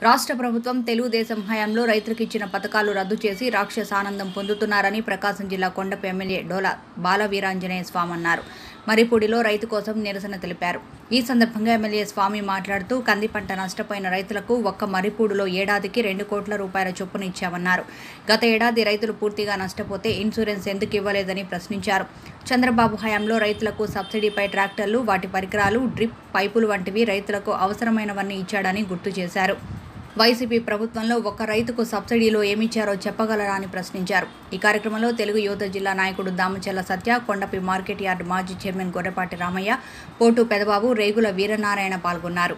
రాష్ట్ర ప్రభుత్వం తెలుగుదేశం హయాంలో రైతులకు ఇచ్చిన పథకాలు రద్దు చేసి రాక్షస ఆనందం పొందుతున్నారని ప్రకాశం జిల్లా కొండప ఎమ్మెల్యే డోలా బాల వీరాంజనేయ స్వామి అన్నారు మరిపూడిలో రైతు కోసం నిరసన తెలిపారు ఈ సందర్భంగా ఎమ్మెల్యే స్వామి మాట్లాడుతూ కంది పంట నష్టపోయిన రైతులకు ఒక్క మరిపూడిలో ఏడాదికి రెండు కోట్ల రూపాయల చొప్పున ఇచ్చామన్నారు గత ఏడాది రైతులు పూర్తిగా నష్టపోతే ఇన్సూరెన్స్ ఎందుకు ఇవ్వలేదని ప్రశ్నించారు చంద్రబాబు హయాంలో రైతులకు సబ్సిడీపై ట్రాక్టర్లు వాటి పరికరాలు డ్రిప్ పైపులు వంటివి రైతులకు అవసరమైనవన్నీ ఇచ్చాడని గుర్తు చేశారు వైసీపీ ప్రభుత్వంలో ఒక్క రైతుకు సబ్సిడీలో ఏమిచ్చారో చెప్పగలరా అని ప్రశ్నించారు ఈ కార్యక్రమంలో తెలుగు యువత జిల్లా నాయకుడు దామచల్ల సత్య కొండపి మార్కెట్ యార్డ్ మాజీ చైర్మన్ గొర్రెపాటి రామయ్య పోటు పెదబాబు రేగుల వీరనారాయణ పాల్గొన్నారు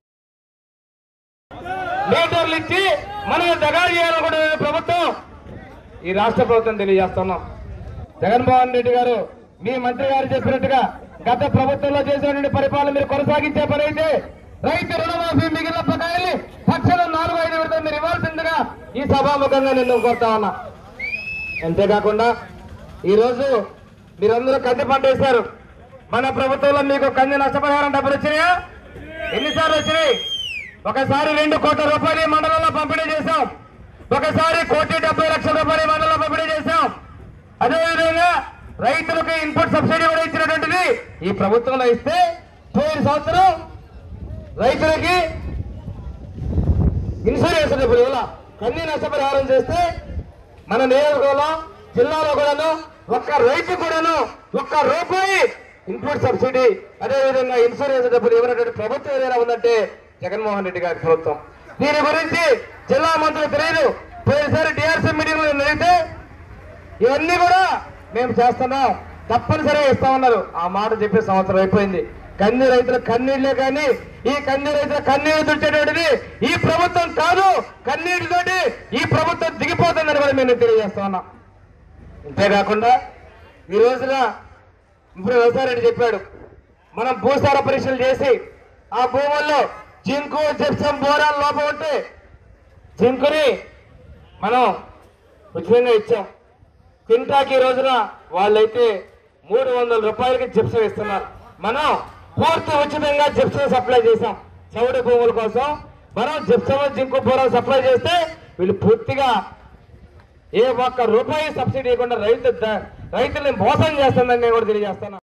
మీటర్లు ఇచ్చి మనం దగా చేయాలనుకుంటే ప్రభుత్వం ఈ రాష్ట్ర ప్రభుత్వం తెలియజేస్తున్నాం జగన్మోహన్ రెడ్డి గారు మీ మంత్రి గారు చెప్పినట్టుగా గత ప్రభుత్వంలో చేసినటువంటి పరిపాలన మీరు కొనసాగించే పని అయితే రైతు రుణమాఫీ మిగిలిన బకాయిల్ని తక్షణం నాలుగు ఐదు విడతలు మీరు ఇవ్వాల్సిందిగా ఈ సభాముఖంగా నేను కోరుతా ఉన్నా అంతేకాకుండా ఈరోజు మీరందరూ కంది పంట వేశారు మన ప్రభుత్వంలో మీకు కంది నష్టపరిహారం డబ్బులు వచ్చినాయా ఎన్నిసార్లు వచ్చినాయి ఒకసారి రెండు కోట్ల రూపాయలు ఈ మండలంలో పంపిణీ చేశాం ఒకసారి కోటి డెబ్బై లక్షల రూపాయలు ఈ మండలంలో పంపిణీ చేశాం అదేవిధంగా రైతులకు ఇన్పుట్ సబ్సిడీ కూడా ఇచ్చినటువంటిది ఈ ప్రభుత్వంలో ఇస్తే పోయిన సంవత్సరం రైతులకి ఇన్సూరెన్స్ డబ్బులు ఇలా కన్నీ నష్టపరిహారం చేస్తే మన నియోజకవర్గంలో జిల్లాలో కూడాను ఒక్క రైతు కూడాను ఒక్క రూపాయి ఇన్పుట్ సబ్సిడీ అదేవిధంగా ఇన్సూరెన్స్ డబ్బులు ఇవ్వనటువంటి ప్రభుత్వం ఏదైనా ఉందంటే జగన్మోహన్ రెడ్డి గారి ప్రభుత్వం దీని గురించి జిల్లా మంత్రులు తెలియదు పోయినసారి డిఆర్సీ మీటింగ్ లో అడిగితే ఇవన్నీ కూడా మేము చేస్తున్నాం తప్పనిసరిగా ఇస్తామన్నారు ఆ మాట చెప్పే సంవత్సరం అయిపోయింది కంది రైతుల కన్నీళ్లే కానీ ఈ కంది రైతుల కన్నీళ్లు తుడిచేటువంటిది ఈ ప్రభుత్వం కాదు కన్నీటితోటి ఈ ప్రభుత్వం దిగిపోతుందని కూడా మేము తెలియజేస్తా ఉన్నాం అంతేకాకుండా ఈ రోజున ఇప్పుడు వ్యవసాయరెడ్డి చెప్పాడు మనం భూసార పరీక్షలు చేసి ఆ భూముల్లో జింకు జిప్సం బోరాన్ లోపం ఉంటే జింకుని మనం ఉచితంగా ఇచ్చాం కింటాకి ఈ రోజున వాళ్ళైతే మూడు వందల రూపాయలకి జిప్సం ఇస్తున్నారు మనం పూర్తి ఉచితంగా జిప్సం సప్లై చేశాం చౌడి భూముల కోసం మనం జిప్సం జింకు బోరాన్ సప్లై చేస్తే వీళ్ళు పూర్తిగా ఏ ఒక్క రూపాయి సబ్సిడీ ఇవ్వకుండా రైతు రైతుల్ని మోసం చేస్తుందని నేను కూడా తెలియజేస్తాను